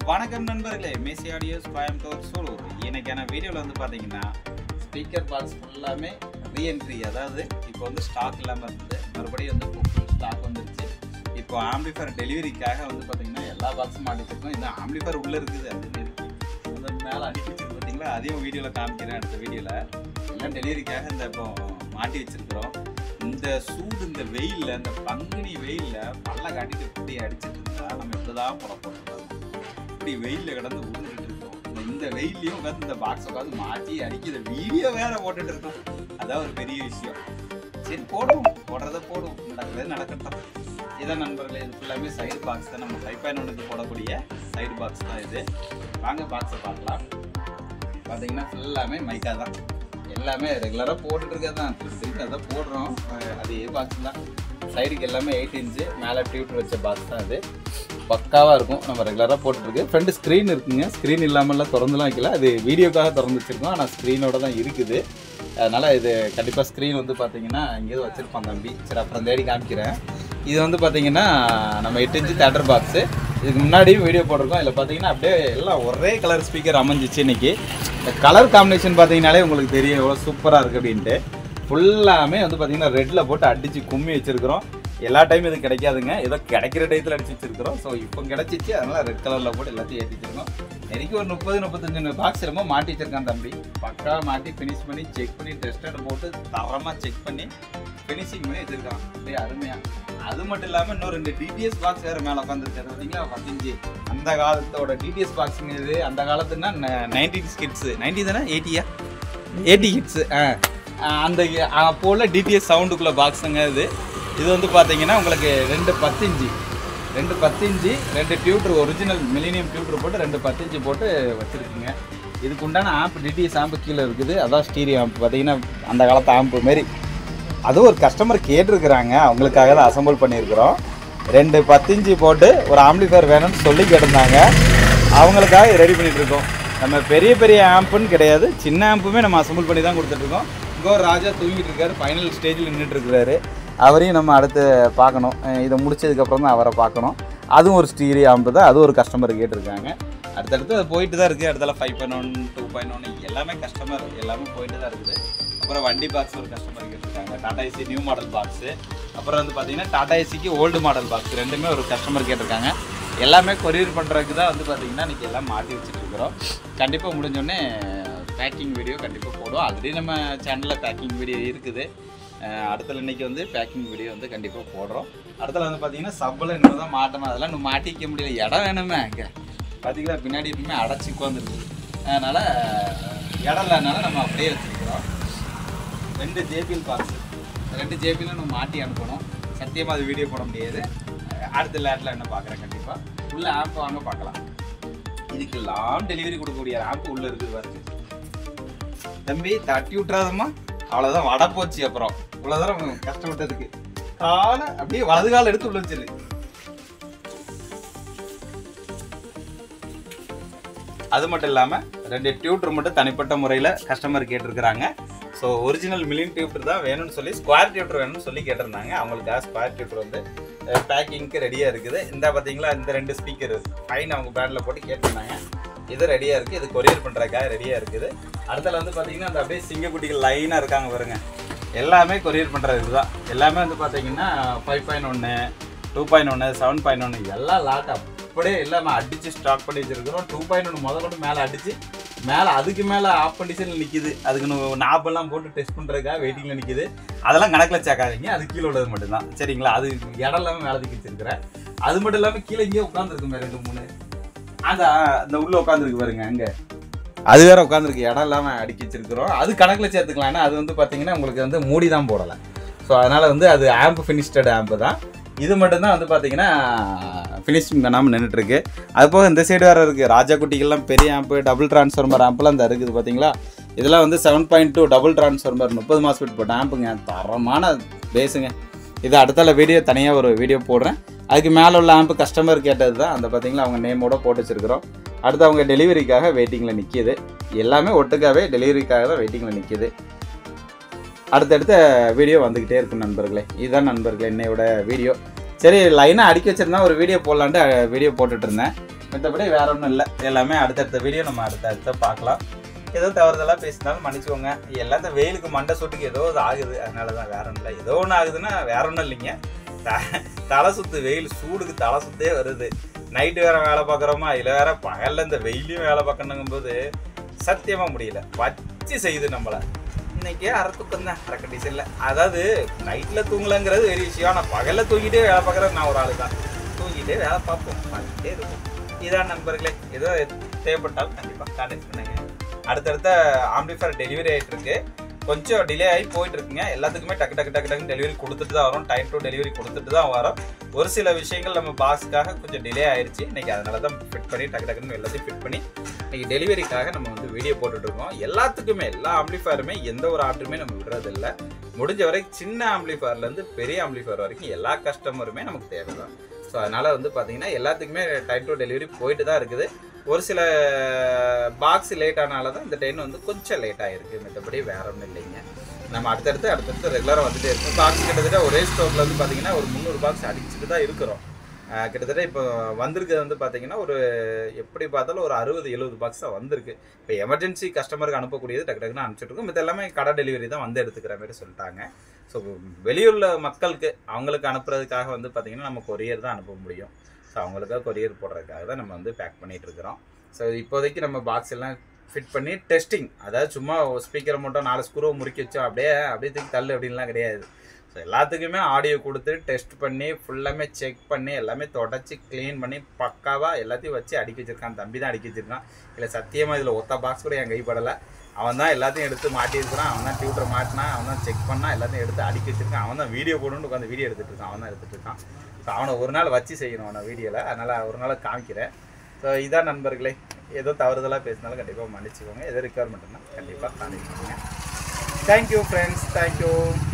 வணக்கம் நண்பர்களே மேசி ஆடியோஸ் கோயம்புத்தூர் சூலூர் இன்னைக்கான வீடியோவில் வந்து பார்த்தீங்கன்னா ஸ்பீக்கர் பாக்ஸ் ஃபுல்லாமே ரீஎன்ட்ரி அதாவது இப்போ வந்து ஸ்டாக் இல்லாமல் இருந்தது மறுபடியும் வந்து ஃபுல் ஸ்டாக் வந்துருச்சு இப்போ ஆம்பிளிஃபர் டெலிவரிக்காக வந்து பார்த்தீங்கன்னா எல்லா பாக்ஸும் மாட்டிச்சிருக்கோம் இந்த ஆம்பிளிஃபர் உள்ளே இருக்குது அது இருக்கு அந்த மேலே அடிக்கி வச்சிருக்கு பார்த்தீங்களா அதையும் வீடியோவில் காமிக்கிறேன் அடுத்த வீடியோவில் எல்லாம் டெலிவரிக்காக இந்த இப்போ மாட்டி வச்சிருக்கிறோம் இந்த சூடு இந்த வெயில்ல இந்த பங்குனி வெயில்ல பல்ல காட்டிட்டு இப்படி அடிச்சிட்டு இருந்தா நம்ம இப்படிதான் போட போறோம் இப்படி வெயில்ல கிடந்து உருண்டுட்டு இருக்கோம் இந்த- இந்த வெயில்லையும் உட்காந்து இந்த பாக்ஸ் உட்காந்து மாட்டி அடிக்கிற வீடியோ வேற போட்டுட்டு இருக்கோம் அதான் ஒரு பெரிய விஷயம் சரி போடுவோம் போடுறத போடுவோம் நடக்கிறது நடக்கட்டும் இதான் நண்பர்களே இது ஃபுல்லாமே சைடு பாக்ஸ் தான் நம்ம ஃபைவ் பாயிண்ட் ஒன்றுக்கு போடக்கூடிய சைடு பாக்ஸ் தான் இது வாங்க பாக்ஸை பார்க்கலாம் பார்த்தீங்கன்னா ஃபுல்லாமே மைக்கா தான் எல்லாமே ரெகுலராக போட்டுட்டு இருக்கிறது தான் திருப்பி அதான் போடுறோம் அஹ் அதே பாக்ஸ் தான் சைடுக்கு எல்லாமே எயிட் இன்ச்சு மேலே டியூட்டர் வச்ச பாக்ஸ் தான் இது பக்காவாக இருக்கும் நம்ம ரெகுலராக போட்டுருக்கு ஃப்ரண்ட் ஸ்க்ரீன் இருக்குங்க ஸ்க்ரீன் இல்லாமல்லாம் திறந்துலாம் வைக்கல அது வீடியோக்காக திறந்து வச்சிருக்கோம் ஆனால் ஸ்க்ரீனோட தான் இருக்குது அதனால் இது கண்டிப்பாக ஸ்க்ரீன் வந்து பார்த்தீங்கன்னா இங்கேயும் வச்சுருப்பான் தம்பி சரி அப்புறம் தேடி காமிக்கிறேன் இது வந்து பார்த்தீங்கன்னா நம்ம எட்டு இன்ச்சு தேட்டர் பாக்ஸு இதுக்கு முன்னாடியும் வீடியோ போட்டிருக்கோம் இதில் பார்த்தீங்கன்னா அப்படியே எல்லாம் ஒரே கலர் ஸ்பீக்கர் அமைஞ்சிச்சு இன்னைக்கு இந்த கலர் காம்பினேஷன் பார்த்தீங்கனாலே உங்களுக்கு தெரியும் எவ்வளோ சூப்பராக இருக்குது அப்படின்ட்டு ஃபுல்லாமே வந்து பார்த்தீங்கன்னா ரெட்டில் போட்டு அடித்து கும்மி வச்சிருக்கிறோம் எல்லா டைம் இது கிடைக்காதுங்க ஏதோ கிடைக்கிற டயத்தில் அடிச்சு வச்சிருக்கிறோம் ஸோ இப்போ கிடைச்சிச்சு அதனால ரெட் கலரில் போட்டு எல்லாத்தையும் ஏற்றி வச்சிருக்கோம் எனக்கு ஒரு முப்பது முப்பத்தஞ்சு பாக்ஸ் ரொம்ப மாட்டி வச்சிருக்கான் தம்பி பக்கா மாட்டி ஃபினிஷ் பண்ணி செக் பண்ணி டெஸ்டட் போட்டு தரமாக செக் பண்ணி ஃபினிஷிங் பண்ணி வச்சிருக்கான் அப்படியே அருமையாக அது மட்டும் இல்லாமல் இன்னும் ரெண்டு டிடிஎஸ் பாக்ஸ் வேறு மேலே உட்காந்துருக்காரு பார்த்தீங்களா பதினஞ்சு அந்த காலத்தோட டிடிஎஸ் பாக்ஸுங்க இது அந்த காலத்துனா நைன்டி கிட்ஸு நைன்டி தானே எயிட்டியா எயிட்டி கிட்ஸு ஆ ஆ, அந்த அப்போ உள்ள டிடிஎஸ் சவுண்டுக்குள்ள பாக்ஸுங்க இது இது வந்து பார்த்தீங்கன்னா உங்களுக்கு ரெண்டு பத்து இன்ச்சு ரெண்டு பத்து இன்ச்சு ரெண்டு டியூட்ரு ஒரிஜினல் மிலினியம் டியூட்ரு போட்டு ரெண்டு பத்து இன்ச்சு போட்டு வச்சுருக்குங்க இதுக்கு உண்டான ஆம்ப் டிடிஎஸ் ஆம்பு கீழே இருக்குது அதான் ஸ்டீரியோ ஆம்ப் பார்த்தீங்கன்னா அந்த காலத்து ஆம்பு மாரி அதுவும் ஒரு கஸ்டமர் கேட்டிருக்கிறாங்க அவங்களுக்காக தான் அசம்பிள் பண்ணியிருக்கிறோம் ரெண்டு பத்து இன்ச்சு போட்டு ஒரு ஆம்பிளிஃபயர் வேணும்னு சொல்லி கேட்டிருந்தாங்க அவங்களுக்காக ரெடி பண்ணிட்டு இருக்கோம் நம்ம பெரிய பெரிய ஆம்புன்னு கிடையாது சின்ன ஆம்புமே நம்ம அசம்பிள் பண்ணி தான் கொடுத்துட்ருக்கோம் இங்கே ஒரு ராஜா தூங்கிட்டு இருக்காரு ஃபைனல் ஸ்டேஜில் நின்றுட்டு இருக்கிறாரு அவரையும் நம்ம அடுத்து பார்க்கணும் அஹ் இதை முடிச்சதுக்கப்புறம் தான் அவரை பார்க்கணும் அதுவும் ஒரு ஸ்டீரியோ ஆம்பு தான் அதுவும் ஒரு கஸ்டமர் கேட்டிருக்காங்க அடுத்தடுத்து அது போயிட்டு தான் இருக்குது அடுத்தால five point one two point one எல்லாமே கஸ்டமர் எல்லாமே போயிட்டு தான் இருக்குது அப்புறம் வண்டி பாக்ஸ் ஒரு கஸ்டமர் கேட்டிருக்காங்க Tata AC new model box அப்புறம் வந்து பார்த்தீங்கன்னா டாடா ஏசிக்கு ஓல்டு மாடல் பாக்ஸ் ரெண்டுமே ஒரு கஸ்டமர் கேட்டிருக்காங்க எல்லாமே கொரியர் பண்ணுறதுக்கு தான் வந்து பார்த்தீங்கன்னா இன்றைக்கி எல்லாம் மாட்டி வச்சுட்டு இருக்கிறோம் கண்டிப்பாக முடிஞ்சோடனே பேக்கிங் வீடியோ கண்டிப்பாக போடுவோம் ஆல்ரெடி நம்ம சேனலில் பேக்கிங் வீடியோ இருக்குது அஹ் அடுத்தல இன்னைக்கு வந்து பேக்கிங் வீடியோ வந்து கண்டிப்பாக போடுறோம் அடுத்தல வந்து பார்த்தீங்கன்னா சப்பில் இன்னும் தான் மாட்டணும் அதெல்லாம் இன்னும் மாட்டிக்க முடியல இடம் வேணுமே அங்கே பார்த்தீங்களா பின்னாடி எப்பவுமே அடைச்சி உட்காந்துருக்கு அதனால் இடம் இல்லாதனால நம்ம அப்படியே வச்சுருக்கிறோம் ரெண்டு ஜேபிஎல் பாக்ஸ் ரெண்டு ஜேபிஎல் நம்ம மாட்டி அனுப்பணும் சத்தியமாக அது வீடியோ போட முடியாது அஹ் அடுத்த லேட்டில் என்ன பார்க்குறேன் கண்டிப்பாக உள்ள ஆப் வாங்க பார்க்கலாம் இதுக்கெல்லாம் டெலிவரி கொடுக்கக்கூடிய ஆப் உள்ளே இருக்குது பாருங்க தம்பி தட்டி விட்டுறாதம்மா அவ்வளோதான் வடை போச்சு அப்புறம் இவ்வளோதான் கஷ்டப்பட்டதுக்கு காலை அப்படியே வலது கால் எடுத்து உள்ள வச்சிரு அது மட்டும் இல்லாமல் ரெண்டு டியூட்டர் மட்டும் தனிப்பட்ட முறையில் கஸ்டமர் கேட்டிருக்கிறாங்க ஸோ ஒரிஜினல் மில்லியன் டியூட்டர் தான் வேணும்னு சொல்லி ஸ்கொயர் டியூட்டர் வேணும்னு சொல்லி கேட்டிருந்தாங்க அவங்களுக்காக ஸ்கொயர் டியூட்டர் வந்து பேக்கிங்க்கு ரெடியாக இருக்குது இந்த பார்த்தீங்களா இந்த ரெண்டு ஸ்பீக்கர் ஃபைன் அவங்க பேண்டில் போட்டு கேட்டிருந்தாங்க இது ரெடியாக இருக்குது இது கொரியர் பண்ணுறதுக்காக ரெடியாக இருக்குது அடுத்தல வந்து பார்த்தீங்கன்னா அந்த அப்படியே சிங்கக்குட்டிகள் லைனாக இருக்காங்க பாருங்க எல்லாமே கொரியர் பண்ணுறது இதுதான் எல்லாமே வந்து பார்த்தீங்கன்னா ஃபைவ் பாயிண்ட் ஒன்று டூ பாயிண்ட் ஒன்று செவன் பாயிண்ட் ஒன்று எல்லாம் லாக் அப்படியே எல்லாமே அடித்து ஸ்டாக் பண்ணி வச்சிருக்கிறோம் டூ பாயிண்ட் ஒன்று முதல் கொண்டு மேலே அடித்து மேலே அதுக்கு மேலே ஆஃப் கண்டிஷனில் நிற்கிது அதுக்கு நாப்பெல்லாம் போட்டு டெஸ்ட் பண்ணுறதுக்காக வெயிட்டிங்கில் நிற்கிது அதெல்லாம் கணக்கில் சேர்க்காதீங்க அது கீழே உள்ளது மட்டும்தான் சரிங்களா அது இடம் இல்லாமல் மேலே தூக்கி வச்சிருக்கிறேன் அது மட்டும் இல்லாமல் கீழே இங்கேயே உட்காந்துருக்குமே ரெண்டு மூணு அந்த அந்த உள்ள உட்காந்துருக்கு பாருங்க அங்க அது வேற உட்காந்துருக்கு இடம் இல்லாம அடுக்கி வச்சிருக்கிறோம் அது கணக்குல சேர்த்துக்கலாம் ஏன்னா அது வந்து பாத்தீங்கன்னா உங்களுக்கு வந்து மூடி தான் போடலை ஸோ அதனால வந்து அது ஆம்ப் ஃபினிஷ்டட் ஆம்ப் தான் இது மட்டும்தான் வந்து பாத்தீங்கன்னா ஃபினிஷிங் பண்ணாமல் நின்றுட்டு இருக்கு அது போக இந்த சைடு வேற இருக்கு ராஜா குட்டிகள்லாம் பெரிய ஆம்ப் டபுள் டிரான்ஸ்ஃபார்மர் ஆம்ப்லாம் இந்த இருக்குது பாத்தீங்களா இதெல்லாம் வந்து seven point two double transformer முப்பது மாஸ்பெட் போட்ட ஆம்புங்க தரமான பேசுங்க இது அடுத்தால வீடியோ தனியாக ஒரு வீடியோ போடுறேன் அதுக்கு மேலே உள்ள ஆம்பு கஸ்டமர் கேட்டது தான் அந்த பார்த்தீங்களா அவங்க நேமோட போட்டு வச்சிருக்கிறோம் அடுத்து அவங்க டெலிவரிக்காக வெயிட்டிங்கில் நிற்கிது எல்லாமே ஒட்டுக்காவே டெலிவரிக்காக தான் வெயிட்டிங்கில் நிற்கிது அடுத்தடுத்த வீடியோ வந்துக்கிட்டே இருக்கும் நண்பர்களே இதுதான் நண்பர்களே என்னையோட வீடியோ சரி லைனாக அடுக்கி வச்சிருந்தா ஒரு வீடியோ போடலான்ட்டு வீடியோ போட்டுட்டு இருந்தேன் மற்றபடி வேற ஒன்றும் இல்லை எல்லாமே அடுத்தடுத்த வீடியோ நம்ம அடுத்த அடுத்த பார்க்கலாம் ஏதோ தவறுதெல்லாம் பேசினாலும் மன்னிச்சுக்கோங்க எல்லாத்த வெயிலுக்கு மண்டை சொட்டுக்கு ஏதோ இது ஆகுது அதனால தான் வேற ஒன்றும் இல்லை ஏதோ ஒன்று ஆகுதுன்னா வேற ஒன்றும் இல்லைங்க த- தலை சுத்து வெயில் சூடுக்கு தலை சுத்தே வருது நைட்டு வேற வேலை பார்க்குறோமா இதில் வேற பகல்ல இந்த வெயிலையும் வேலை பார்க்கணுங்கும் போது சத்தியமா முடியல வச்சு செய்யுது நம்மள இன்னைக்கு அரை தூக்கம் தான் அரை கண்டிஷன்ல அதாவது நைட்ல தூங்கலங்கிறது பெரிய விஷயம் ஆனால் பகல்ல தூங்கிட்டே வேலை பார்க்குறது நான் ஒரு ஆளு தான் தூங்கிட்டே வேலை பார்ப்போம் பார்த்துட்டே இருக்கும் இதான் நண்பர்களே ஏதோ தேவைப்பட்டாலும் கண்டிப்பாக கான்டெக்ட் பண்ணுங்க அடுத்தடுத்த ஆம்பிளிஃபயர் டெலிவரி ஆயிட்டு இருக்கு கொஞ்சம் டிலே ஆகி போயிட்டு இருக்குங்க எல்லாத்துக்குமே டக்கு டக்கு டக்கு டக்கு டெலிவரி கொடுத்துட்டு தான் வரும் டைம் டு டெலிவரி கொடுத்துட்டு தான் வரும் ஒரு சில விஷயங்கள் நம்ம பாக்ஸ்க்காக கொஞ்சம் டிலே ஆயிருச்சு இன்னைக்கு அதனால தான் ஃபிட் பண்ணி டக்கு டக்குன்னு எல்லாத்தையும் ஃபிட் பண்ணி இன்னைக்கு டெலிவரிக்காக நம்ம வந்து வீடியோ போட்டுட்டு இருக்கோம் எல்லாத்துக்குமே எல்லா ஆம்பிளிஃபயருமே எந்த ஒரு ஆர்டருமே நம்ம விடுறது இல்ல முடிஞ்ச வரை சின்ன ஆம்பிளிஃபயர்ல இருந்து பெரிய ஆம்பிளிஃபயர் வரைக்கும் எல்லா கஸ்டமருமே நமக்கு தேவை தான் ஸோ அதனால வந்து பார்த்தீங்கன்னா எல்லாத்துக்குமே டைம் டு டெலிவரி போயிட்டு தான் இருக்குது ஒரு சில பாக்ஸ் லேட் ஆனால தான் இந்த ட்ரெயின் வந்து கொஞ்சம் லேட் ஆயிருக்கு மற்றபடி வேற ஒன்றும் இல்லைங்க நம்ம அடுத்தடுத்து அடுத்தடுத்து ரெகுலராக வந்துட்டே இருக்கும் பாக்ஸ் கிட்டத்தட்ட ஒரே ஸ்டோரில் வந்து பார்த்தீங்கன்னா ஒரு முந்நூறு பாக்ஸ் அடிச்சுட்டு தான் இருக்கிறோம் ஆஹ் கிட்டத்தட்ட இப்போ வந்திருக்கிறது வந்து பார்த்தீங்கன்னா ஒரு எப்படி பார்த்தாலும் ஒரு அறுபது எழுபது பாக்ஸ் தான் வந்திருக்கு இப்போ எமர்ஜென்சி கஸ்டமருக்கு அனுப்பக்கூடியது டக்கு டக்குன்னு அனுப்பிச்சிட்ருக்கோம் இது எல்லாமே கடை டெலிவரி தான் வந்து எடுத்துக்கிற மாதிரி சொல்லிட்டாங்க ஸோ வெளியூரில் மக்களுக்கு அவங்களுக்கு அனுப்புறதுக்காக வந்து பார்த்தீங்கன்னா நம்ம கொரியர் தான் அனுப்ப முடியும் ஸோ அவங்களுக்காக கொரியர் போடுறதுக்காக தான் நம்ம வந்து பேக் பண்ணிட்டு இருக்கிறோம் ஸோ இப்போதைக்கு நம்ம பாக்ஸ் எல்லாம் ஃபிட் பண்ணி டெஸ்டிங் அதாவது சும்மா ஸ்பீக்கரை மட்டும் நாலு ஸ்க்ரூவை முறுக்கி வச்சோம் அப்படியே அப்படியே தூக்கி தள்ளு அப்படின்லாம் கிடையாது ஸோ எல்லாத்துக்குமே ஆடியோ கொடுத்து டெஸ்ட் பண்ணி ஃபுல்லாமே செக் பண்ணி எல்லாமே தொடச்சி க்ளீன் பண்ணி பக்காவாக எல்லாத்தையும் வச்சு அடுக்கி வச்சிருக்கான் தம்பி தான் அடுக்கி வச்சிருக்கான் இல்லை சத்தியமாக இதில் ஒத்த பாக்ஸ் கூட என் கைப்படலை அவன் தான் எல்லாத்தையும் எடுத்து மாட்டியிருக்கிறான் அவன் தான் டியூட்டர் மாட்டினான் அவன் தான் செக் பண்ணான் எல்லாத்தையும் எடுத்து அடுக்கி வச்சிருக்கான் அவன் தான் வீடியோ போடணும்னு உட்காந்து வீடியோ எடுத்துட்டு இருக்கான் அவன் தான் எடுத்துட்டு இருக்கான் ஸோ அவனை ஒரு நாள் வச்சு செய்யணும் அவனை வீடியோவில் அதனால் ஒரு நாள் காமிக்கிறேன் ஸோ இதான் நண்பர்களே ஏதோ தவறுதலாக பேசினாலும் கண்டிப்பாக மன்னிச்சுக்கோங்க எதோ ரெக்குவயர்மெண்ட்னா கண்டிப்பாக காமிச்சுக்கோங்க தேங்க்யூ ஃப்ரெண்ட்ஸ் தேங்க்யூ